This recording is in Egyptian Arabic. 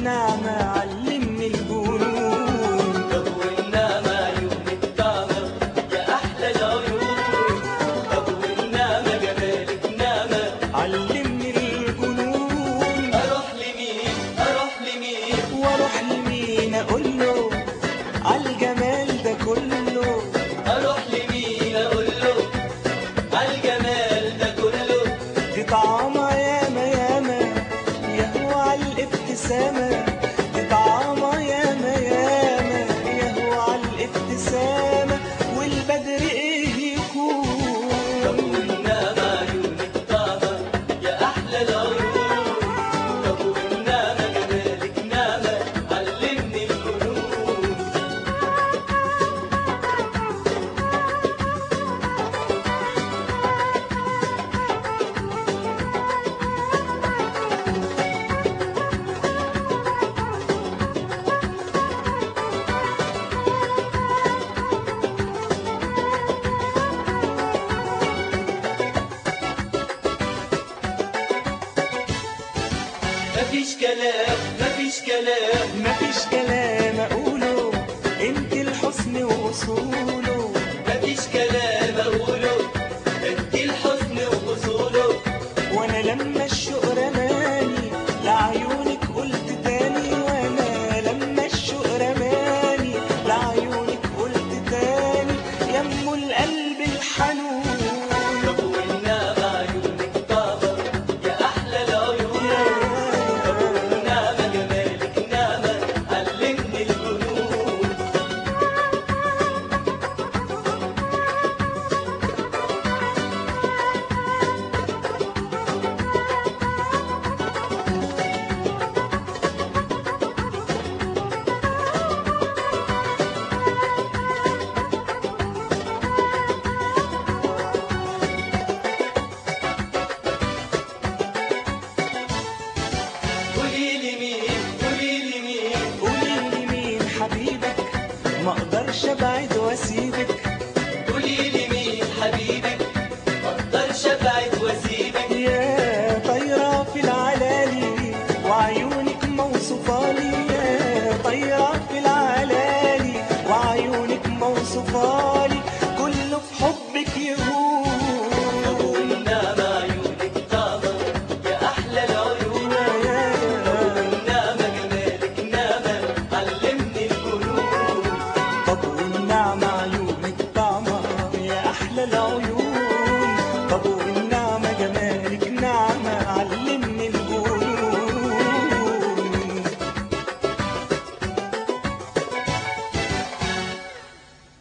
والنعمة علمني الجنون طب والنعمة عيونك طعمة يا أحلى العيون طب والنعمة جمالك نعمة علمني الجنون أروح لمين أروح لمين واروح لمين اقول له عالجمال ده كله أروح لمين أقول له عالجمال ده كله دي طعامة ياما ياما يهوى عالابتسامة دي طعامة ياما ياما يهوى عالابتسامة والبدر ايه طب يكون والنعمة عيونك طعمة يا أحلى العيون طب والنعمة جمالك نعمة علمني الجنون مفيش كلام مفيش كلام مفيش كلام اقوله انت الحسن واصوله مفيش كلام أقوله أنت الحسن وأصوله وانا لما الشوق رماني لعيونك قلت تاني وانا لما الشوق رماني لعيونك قلت تاني يمو القلب الحنون طب والنعمة عيونك طابة يا أحلى العيون طب والنعمة جمالك نعمة علمني الجنون قولي لي مين قولي لي مين قوليلي مين حبيبك ما اقدرش ابعد واسيبك قولي لي مين حبيبك مقدرش ابعد واسيبك يا طايرة في العلالي وعيونك موصوفالي يا طايرة في العلالي وعيونك موصوفالي كله في حبك طب يهون والنعمة عيونك طابة يا أحلى العيون طب والنعمة جمالك نعمة علمني الجنون طب والنعمة عيونك طعمة يا أحلى العيون